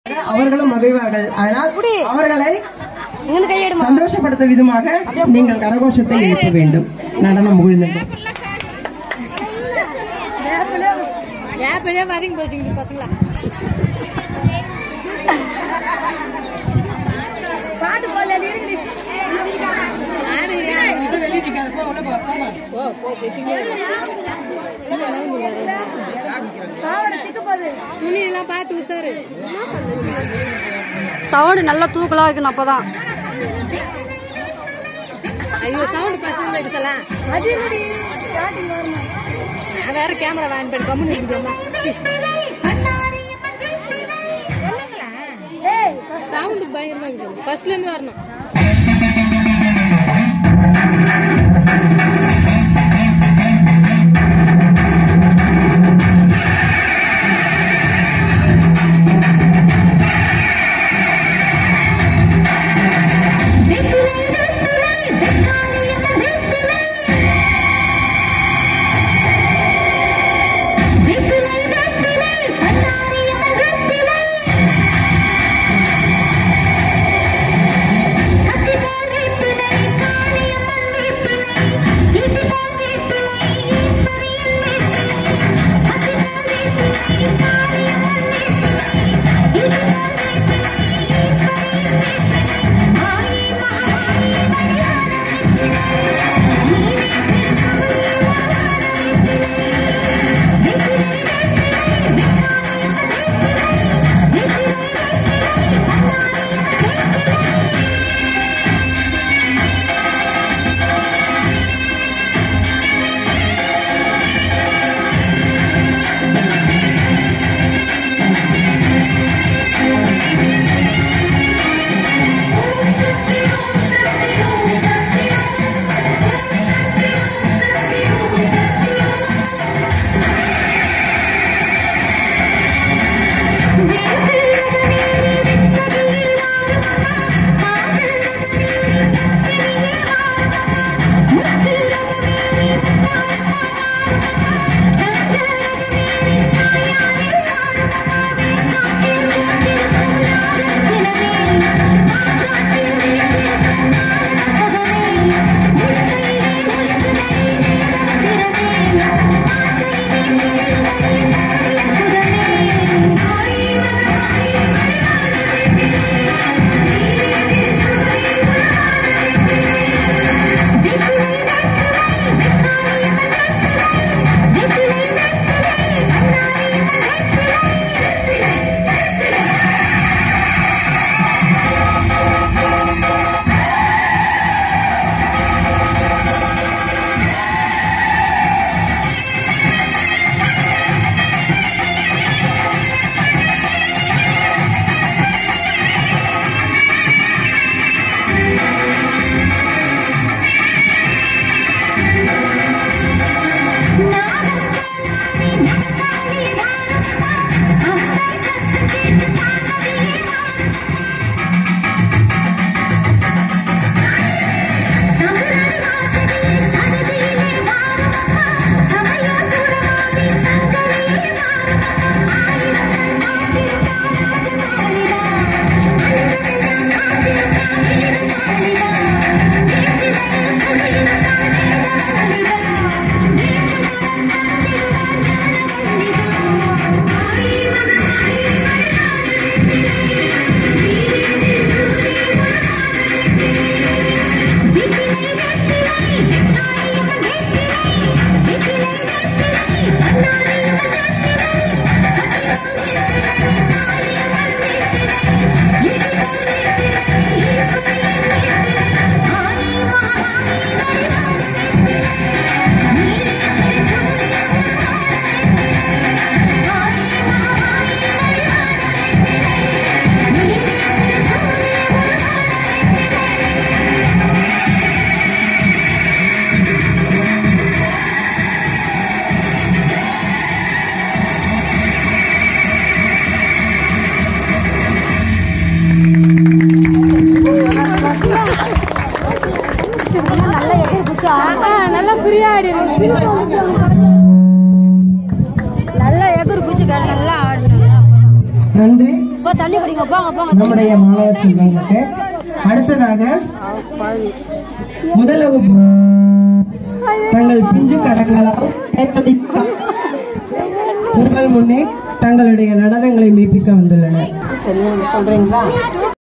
அவர்களும் மகிழ்வார்கள் அதனால் அவர்களை இங்கிருந்து கையெடுமா சந்தோஷப்படுத்தும் விதமாக நீங்கள் கரகோஷத்தை எழுப்ப வேண்டும் நடனம் முகிழ்ந்தது வேப்பிலே வரைக்கும் போச்சுங்க பசங்களா பாட்டு போல துணி எல்லாம் பார்த்து உசாரு சவுண்டு நல்லா தூக்கலா வைக்கணும் அப்பதான் ஐயோ சவுண்ட் பசங்க எடுக்கலாம் நான் வேற கேமரா வாங்கி கம்முன்னு இருக்குமா சவுண்ட் பயங்கரமா இருக்குது ஃபர்ஸ்ட்ல இருந்து வரணும் கத்தி நீங்க போங்க போங்க நம்முடைய மாணவ செல்வங்களுக்கு அடுத்ததாக முதல் வகுப்பு தங்கள் பிஞ்சு கரங்களால் கைத்தடிக்க உங்கள் முன்னே தங்களுடைய நடனங்களை மெய்ப்பிக்க வந்துள்ளனர் சொல்றீங்களா